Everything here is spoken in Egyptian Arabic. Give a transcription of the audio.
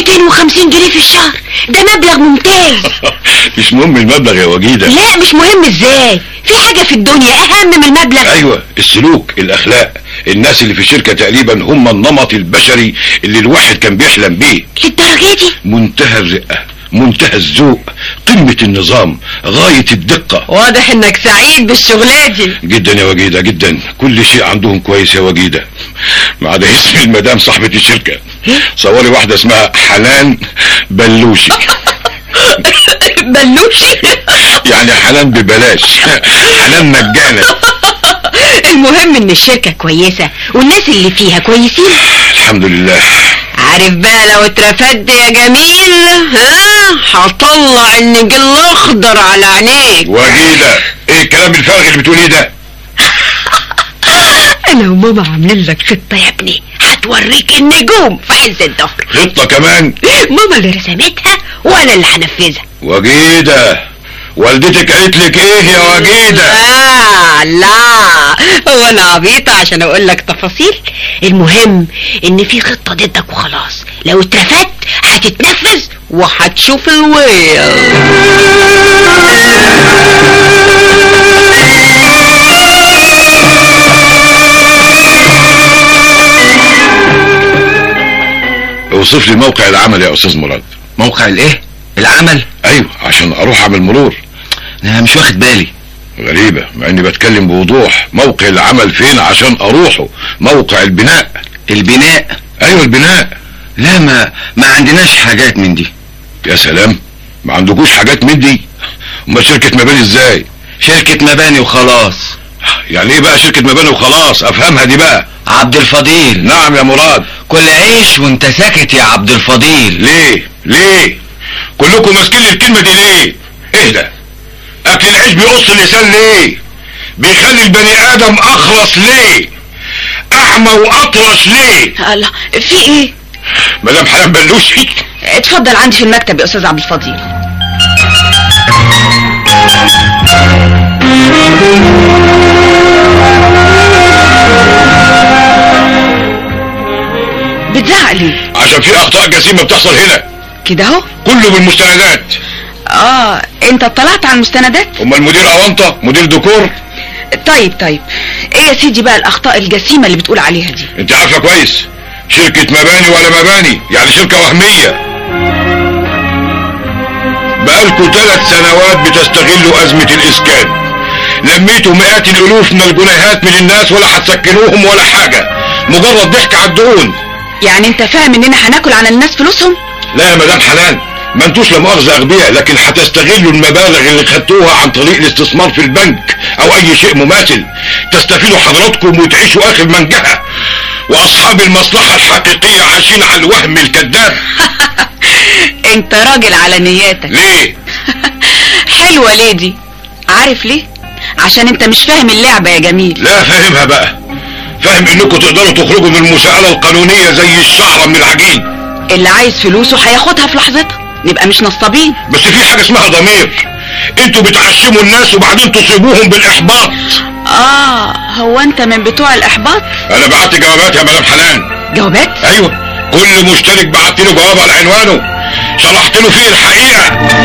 250 جنيه في الشهر ده مبلغ ممتاز مش مهم المبلغ يا وجيدة لا مش مهم ازاي في حاجة في الدنيا اهم من المبلغ ايوه السلوك الاخلاق الناس اللي في الشركة تقريبا هم النمط البشري اللي الواحد كان بيحلم بيه للدرجة دي منتهى الرقة منتهى الذوق قمة النظام غاية الدقة واضح انك سعيد بالشغلة دي جدا يا وجيدة جدا كل شيء عندهم كويس يا وجيدة ما عدا اسم المدام صاحبة الشركة صوري واحدة اسمها حنان بلوشي بلوشي يعني حنان ببلاش حنان مجانا المهم ان الشركة كويسة والناس اللي فيها كويسين الحمد لله عارف بقى لو اترفدت يا جميل ها هطلع النجيل الاخضر على عينيك وجيدة ايه الكلام الفارغ اللي بتقوليه ده انا وماما عاملين لك خطة يا ابني هتوريك النجوم في عز الظهر خطة كمان ماما اللي رسمتها وانا اللي هنفذها وجيدة والدتك قالت لك ايه يا وجيدة لا لا هو انا عبيطة عشان اقول لك تفاصيل المهم ان في خطة ضدك وخلاص لو اترفدت هتتنفذ وهتشوف الويل اوصف لي موقع العمل يا استاذ مراد موقع الايه العمل ايوه عشان اروح اعمل مرور انا مش واخد بالي غريبة مع اني بتكلم بوضوح موقع العمل فين عشان اروحه موقع البناء البناء ايوه البناء لا ما ما عندناش حاجات من دي يا سلام ما عندكوش حاجات من دي امال شركة مباني ازاي شركة مباني وخلاص يعني ايه بقى شركة مباني وخلاص افهمها دي بقى عبد الفضيل نعم يا مراد كل عيش وانت ساكت يا عبد الفضيل ليه ليه كلكم ماسكين لي الكلمة دي ليه اهدى اكل العيش بيقص اللسان ليه بيخلي البني ادم اخرس ليه اعمى واطرش ليه الله في ايه مدام حنان بلوشي اتفضل عندي في المكتب يا استاذ عبد الفضيل بتزعق ليه عشان في اخطاء جسيمة بتحصل هنا كده اهو كله بالمستندات اه انت اطلعت على المستندات اما المدير اونطة مدير ديكور طيب طيب ايه يا سيدي بقى الاخطاء الجسيمة اللي بتقول عليها دي انت عارفة كويس شركة مباني ولا مباني يعني شركة وهمية بقالكوا ثلاث سنوات بتستغلوا أزمة الإسكان لميتوا مئات الألوف من الجنيهات من الناس ولا هتسكنوهم ولا حاجة مجرد ضحك على الدهون يعني انت فاهم اننا هناكل على الناس فلوسهم لا يا مدام حنان ما انتوش لا مؤاخذة أغبياء لكن هتستغلوا المبالغ اللي خدتوها عن طريق الاستثمار في البنك أو أي شيء مماثل تستفيدوا حضراتكم وتعيشوا آخر منجهة وأصحاب المصلحة الحقيقية عايشين على الوهم الكذاب انت راجل على نياتك ليه؟ حلوة ليه دي عارف ليه عشان انت مش فاهم اللعبة يا جميل لا فاهمها بقى فاهم انكم تقدروا تخرجوا من المساءلة القانونية زي الشعرة من العجين اللي عايز فلوسه هياخدها في لحظتها نبقى مش نصابين بس في حاجة اسمها ضمير انتوا بتعشموا الناس وبعدين تصيبوهم بالاحباط اه هو انت من بتوع الاحباط انا بعت جوابات يا مدام حنان جوابات ايوه كل مشترك بعت له جواب على عنوانه شرحت له فيه الحقيقة